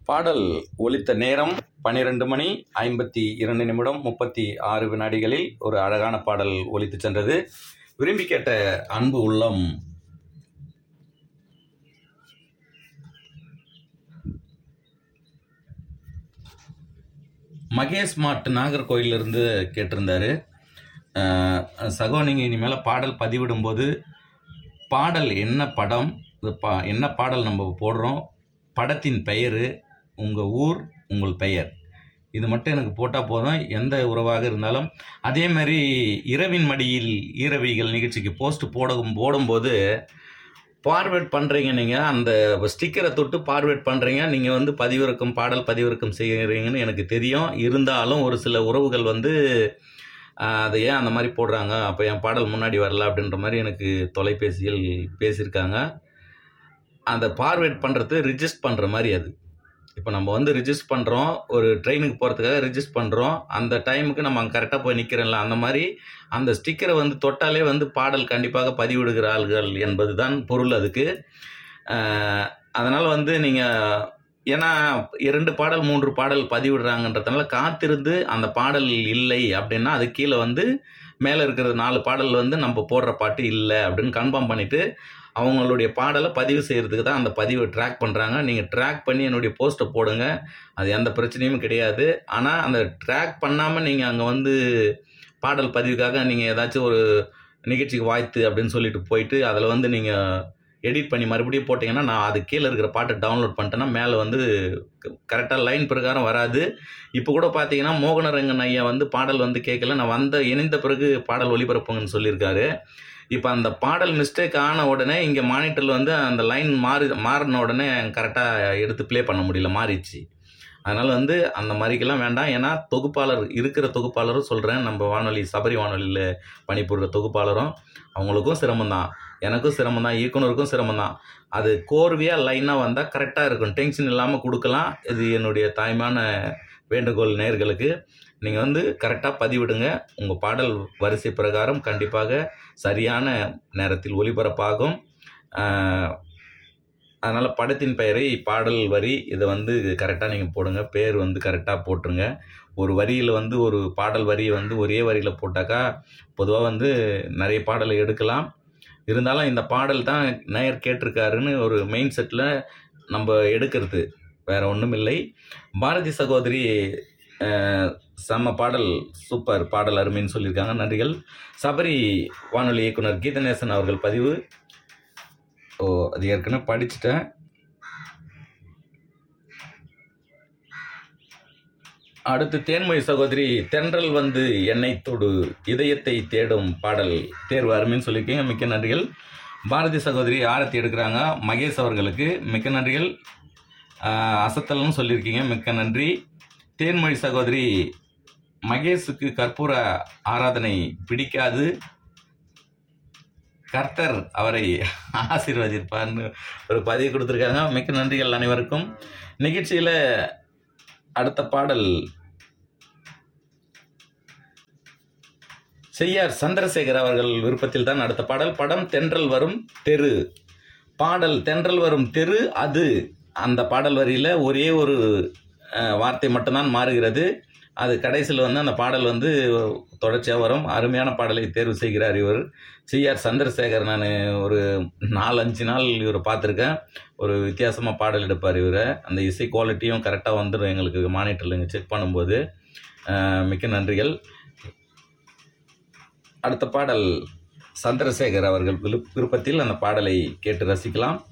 பாடல் ஒலித்த நேரம் பன்னிரண்டு மணி ஐம்பத்தி இரண்டு நிமிடம் முப்பத்தி ஆறு வினாடிகளில் ஒரு அழகான பாடல் ஒலித்து சென்றது விரும்பி கேட்ட அன்பு உள்ளம் மகேஷ் மாட் நாகர்கோயிலிருந்து கேட்டிருந்தாரு அஹ், சகோ நீங்கள் இனிமேல் பாடல் பதிவிடும்போது பாடல் என்ன படம் இது பா என்ன பாடல் நம்ம போடுறோம் படத்தின் பெயர் உங்கள் ஊர் உங்கள் பெயர் இது மட்டும் எனக்கு போட்டால் போதும் எந்த உறவாக இருந்தாலும் அதே மாதிரி இரவின் மடியில் ஈரவிகள் நிகழ்ச்சிக்கு போஸ்ட் போட போடும்போது ஃபார்வேர்ட் பண்ணுறீங்க நீங்கள் அந்த ஸ்டிக்கரை தொட்டு ஃபார்வேர்ட் பண்ணுறீங்க நீங்கள் வந்து பதிவிறக்கம் பாடல் பதிவிறக்கம் செய்கிறீங்கன்னு எனக்கு தெரியும் இருந்தாலும் ஒரு சில உறவுகள் வந்து ஆஹ், அதை ஏன் அந்த மாதிரி போடுறாங்க அப்போ என் பாடல் முன்னாடி வரல அப்படின்ற மாதிரி எனக்கு தொலைபேசியில் பேசியிருக்காங்க அந்த ஃபார்வேர்ட் பண்ணுறது ரிஜிஸ்ட் பண்ணுற மாதிரி அது இப்போ நம்ம வந்து ரிஜிஸ்ட் பண்ணுறோம் ஒரு ட்ரெயினுக்கு போகிறதுக்காக ரிஜிஸ்ட் பண்ணுறோம் அந்த டைமுக்கு நம்ம அங்கே கரெக்டாக போய் நிற்கிறோம்ல அந்த மாதிரி அந்த ஸ்டிக்கரை வந்து தொட்டாலே வந்து பாடல் கண்டிப்பாக பதிவிடுகிற ஆள்கள் என்பது தான் பொருள் அதுக்கு அதனால் வந்து நீங்கள் ஏன்னா இரண்டு பாடல் மூன்று பாடல் பதிவிடுறாங்கன்றதுனால காத்திருந்து அந்த பாடல் இல்லை அப்படின்னா அது கீழே வந்து மேலே இருக்கிற நாலு பாடல் வந்து நம்ம போடுற பாட்டு இல்லை அப்படின்னு கன்ஃபார்ம் பண்ணிவிட்டு அவங்களுடைய பாடலை பதிவு செய்கிறதுக்கு தான் அந்த பதிவை ட்ராக் பண்ணுறாங்க நீங்கள் ட்ராக் பண்ணி என்னுடைய போஸ்ட்டை போடுங்க அது எந்த பிரச்சனையும் கிடையாது ஆனால் அந்த ட்ராக் பண்ணாமல் நீங்கள் அங்கே வந்து பாடல் பதிவுக்காக நீங்கள் ஏதாச்சும் ஒரு நிகழ்ச்சிக்கு வாய்த்து அப்படின்னு சொல்லிட்டு போயிட்டு அதில் வந்து நீங்கள் எடிட் பண்ணி மறுபடியும் போட்டிங்கன்னா நான் அது கீழே இருக்கிற பாட்டை டவுன்லோட் பண்ணிட்டேன்னா மேலே வந்து கரெக்டாக லைன் பிரகாரம் வராது இப்போ கூட பார்த்தீங்கன்னா மோகனரங்கன் ஐயா வந்து பாடல் வந்து கேட்கல நான் வந்த இணைந்த பிறகு பாடல் ஒளிபரப்புங்கன்னு சொல்லியிருக்காரு இப்போ அந்த பாடல் மிஸ்டேக் ஆன உடனே இங்கே மானிட்டரில் வந்து அந்த லைன் மாறி மாறின உடனே கரெக்டாக எடுத்து ப்ளே பண்ண முடியல மாறிடுச்சு அதனால் வந்து அந்த மாதிரிக்கெல்லாம் வேண்டாம் ஏன்னா தொகுப்பாளர் இருக்கிற தொகுப்பாளரும் சொல்கிறேன் நம்ம வானொலி சபரி வானொலியில் பணிபுரிகிற தொகுப்பாளரும் அவங்களுக்கும் சிரமம் தான் எனக்கும் சிரமம் தான் இயக்குனருக்கும் சிரமம் தான் அது கோர்வையாக லைனாக வந்தால் கரெக்டாக இருக்கும் டென்ஷன் இல்லாமல் கொடுக்கலாம் இது என்னுடைய தாய்மான வேண்டுகோள் நேயர்களுக்கு நீங்கள் வந்து கரெக்டாக பதிவிடுங்க உங்கள் பாடல் வரிசை பிரகாரம் கண்டிப்பாக சரியான நேரத்தில் ஒளிபரப்பாகும் அதனால் படத்தின் பெயரை பாடல் வரி இதை வந்து கரெக்டாக நீங்கள் போடுங்க பேர் வந்து கரெக்டாக போட்டுருங்க ஒரு வரியில் வந்து ஒரு பாடல் வரியை வந்து ஒரே வரியில் போட்டாக்கா பொதுவாக வந்து நிறைய பாடலை எடுக்கலாம் இருந்தாலும் இந்த பாடல் தான் நேயர் கேட்டிருக்காருன்னு ஒரு மெயின் செட்டில் நம்ம எடுக்கிறது வேற ஒன்றும் இல்லை பாரதி சகோதரி அஹ், செம்ம பாடல் சூப்பர் பாடல் அருமைன்னு சொல்லியிருக்காங்க நன்றிகள் சபரி வானொலி இயக்குனர் கீதநேசன் அவர்கள் பதிவு ஓ அது ஏற்கனவே படிச்சுட்டேன் அடுத்து தேன்மொழி சகோதரி தென்றல் வந்து என்னை தொடு இதயத்தை தேடும் பாடல் தேர்வு அருமைன்னு சொல்லியிருக்கீங்க மிக்க நன்றிகள் பாரதி சகோதரி ஆரத்தி எடுக்கிறாங்க மகேஷ் அவர்களுக்கு மிக்க நன்றிகள் ஆஹ், அசத்தல்னு சொல்லியிருக்கீங்க மிக்க நன்றி தேன்மொழி சகோதரி மகேஷுக்கு கற்பூர ஆராதனை பிடிக்காது கர்த்தர் அவரை ஆசீர்வதிப்பார்னு ஒரு பதிவு கொடுத்துருக்காங்க மிக்க நன்றிகள் அனைவருக்கும் நிகழ்ச்சியில் அடுத்த பாடல் செய்யார் சந்திரசேகர் அவர்கள் விருப்பத்தில் தான் அடுத்த பாடல் படம் தென்றல் வரும் தெரு பாடல் தென்றல் வரும் தெரு அது அந்த பாடல் வரியில் ஒரே ஒரு அஹ், வார்த்தை மட்டும்தான் மாறுகிறது அது கடைசியில் வந்து அந்த பாடல் வந்து தொடர்ச்சியாக வரும் அருமையான பாடலை தேர்வு செய்கிறார் இவர் சிஆர் சந்திரசேகர் நான் ஒரு நாலஞ்சு நாள் இவரை பார்த்துருக்கேன் ஒரு வித்தியாசமாக பாடல் எடுப்பார் இவர் அந்த இசை குவாலிட்டியும் கரெக்டாக வந்துடும் எங்களுக்கு மானிட்டரில் இங்கே செக் பண்ணும்போது அஹ், மிக்க நன்றிகள் அடுத்த பாடல் சந்திரசேகர் அவர்கள் விருப்- விருப்பத்தில் அந்த பாடலை கேட்டு ரசிக்கலாம்